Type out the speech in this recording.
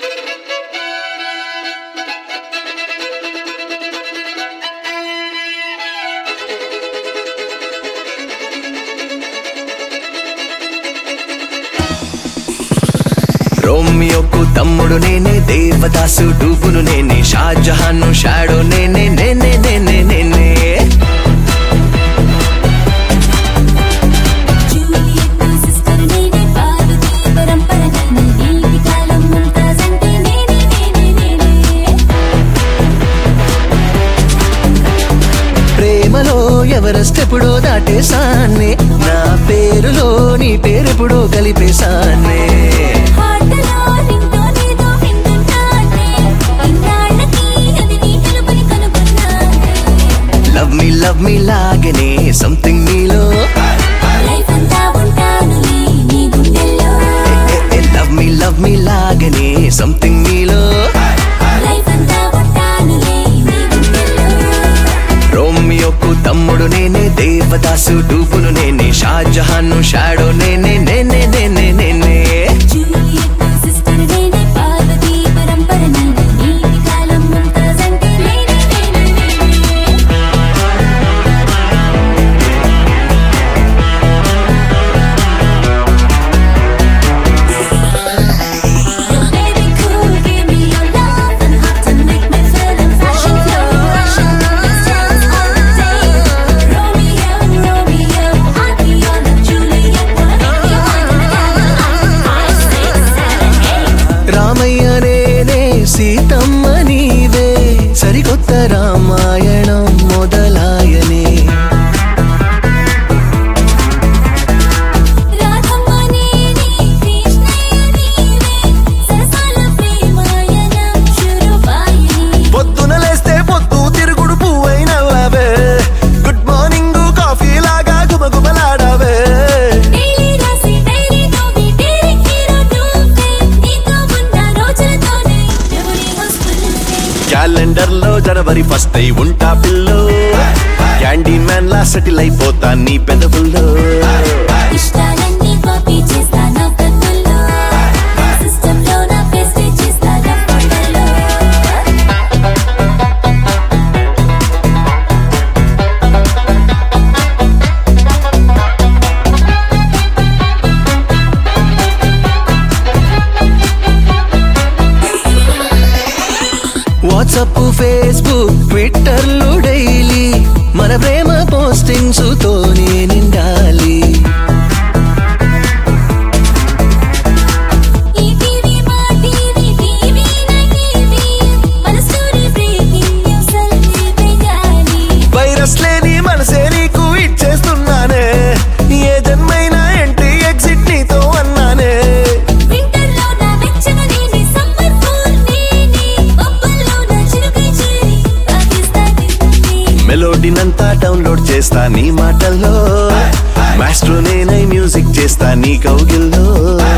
రోమియోకు తమ్ముడు నేనే దేవదాసు డూబును నేనే షాజహాన్ షాడో నేనే నేనే నేనే నేనే జూలియట్ సిస్టర్ నేనే పార్వతి పరంపర నేనే నీటి కాలం ముంతాజ్ అంటే నేనే నేనే నేనే ప్రేమలో ఎవరెస్ట్ ఎప్పుడో దాటేశానే నా పేరులో నీ పేరెప్పుడో కలిపేశానే హార్ట్లో నింటో నీదో వింటున్నానే ఇన్నాళ్ళకి అది నీ తెలుపని కనుగొన్నానే లవ్ మీ లవ్ మీ లాగనే సంథింగ్ నీలో లైఫ్ అంతా ఉంటానులే నీ గుండెల్లో లవ్ మీ లవ్ మీ లాగనే సంథింగ్ నీలో లైఫ్ అంతా ఉంటానులే నీ గుండెల్లో రోమియోకు తమ్ముడు నేనే దేవదాసు డూబును నేనే షాజహాన్ షాడో నేనే నేనే నేనే నేనే జూలియట్ సిస్టర్ నేనే పార్వతి పరంపర నేనే నీటి కాలం ముంతాజ్ అంటే నేనే నేనే నేనే Baby cool, give me your love and hot to make me feel in fashion flow. Russian, let's dance all day. Romeo, Romeo, I'll be your love, Juliet. Wanna make you mine in the candlelight. Five, six, seven, eight. Ramayya నేనే సీతమ్మ నీవే సరికొత్త రామాయణం మొదలాయనే రాధమ్మ నేనే, కృష్ణయ్య నీవే. సరసాల ప్రేమాయణం శురువాయని. పొద్దున లేస్తే పొద్దు తిరుగుడు పువ్వైనవే గుడ్ మార్నింగ్ కాఫీ లాగా గుమగుమలాడవే డైలీ రాసి డైలీ నవ్వి డైరీ హీరో నువ్వే. నీతో ఉన్న రోజులతోనే మెమరీ వస్తుంది క్యాలెండర్ లో జనవరి ఫస్ట్ అయి ఉంటా పిల్లో క్యాండీ మ్యాన్ లా సెటిల్ అయిపోతా నీ పెదవుల్లో ఇష్టాలన్నీ కాపీ చేస్తా నా కన్నుల్లో సిస్టమ్ లో నా పేస్ట్ చేస్తా నా ఫోటోలో వాట్సప్ ఫేస్బుక్ ట్విట్టర్లు డైలీ మన ప్రేమ పోస్టింగ్స్ తోనే నిండాలి ఈ టీవీ మా టీవీ టీవీ నా టీవీ మన స్టోరీ బ్రేకింగ్ న్యూస్ అన్ని వేయాలి వైరస్ లేని మనసే నీకు ఇచ్చేస్తున్నానే ఏ జన్మైనా ఎంట్రీ ఎగ్జిట్ నీతో అన్నానే వింటర్ లో నా వెచ్చన నేనే సమ్మర్ కూల్ నేనే పబ్బల్లో నా చిరుకై చేరి పాకిస్తాన్ మెలోడీనంతా డౌన్లోడ్ చేస్తా నీ మాటల్లో మాస్టర్ నేనై మ్యూజిక్ చేస్తా నీ కౌగిల్లో